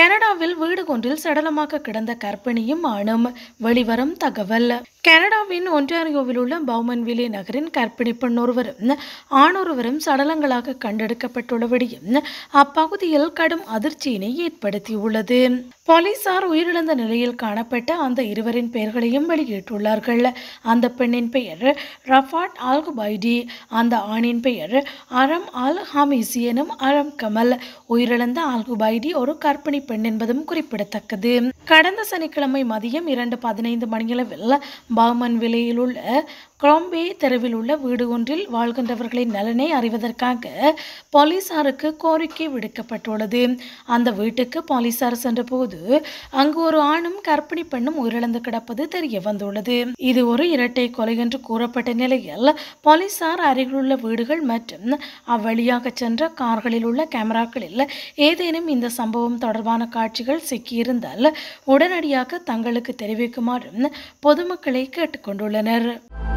கனடாவில் வீடு ஒன்றில் சடலமாக கிடந்த கர்ப்பிணியும் ஆணும் வெளிவரும் தகவல் கனடாவின் ஒன்டாரியோவில் உள்ள பவுமன்விலே நகரின் கர்ப்பிணி பெண் ஒருவரும் ஆணொருவரும் சடலங்களாக கண்டெடுக்கப்பட்டுள்ளபடியும் அப்பகுதியில் கடும் அதிர்ச்சியினை ஏற்படுத்தியுள்ளது போலீசார் உயிரிழந்த நிலையில் காணப்பட்ட அந்த இருவரின் பெயர்களையும் வெளியிட்டுள்ளார்கள் அந்த பெண்ணின் பெயர் ரஃபாட் அல் குபைடி அந்த ஆணின் பெயர் அரம் அல் ஹமிசி எனும் அரம் கமல் உயிரிழந்த அல் குபைடி ஒரு கர்ப்பிணி பெண் என்பதும் குறிப்பிடத்தக்கது கடந்த சனிக்கிழமை மதியம் இரண்டு பதினைந்து மணியளவில் பாமன் விலையில் உள்ள குரோம்பே தெருவில் உள்ள வீடு ஒன்றில் வாழ்கின்றவர்களின் நலனை அறிவதற்காக போலீசாருக்கு கோரிக்கை விடுக்கப்பட்டுள்ளது அந்த வீட்டுக்கு போலீசார் சென்றபோது அங்கு ஒரு ஆணும் கர்ப்பிணி பெண்ணும் உயிரிழந்து கிடப்பது தெரிய வந்துள்ளது இது ஒரு இரட்டை கொலை என்று கூறப்பட்ட நிலையில் போலீசார் அருகிலுள்ள வீடுகள் மற்றும் அவ்வழியாக சென்ற கார்களில் உள்ள கேமராக்களில் ஏதேனும் இந்த சம்பவம் தொடர்பான காட்சிகள் சிக்கியிருந்தால் உடனடியாக தங்களுக்கு தெரிவிக்குமாறும் பொதுமக்களை கேட்டுக்கொண்டுள்ளனர்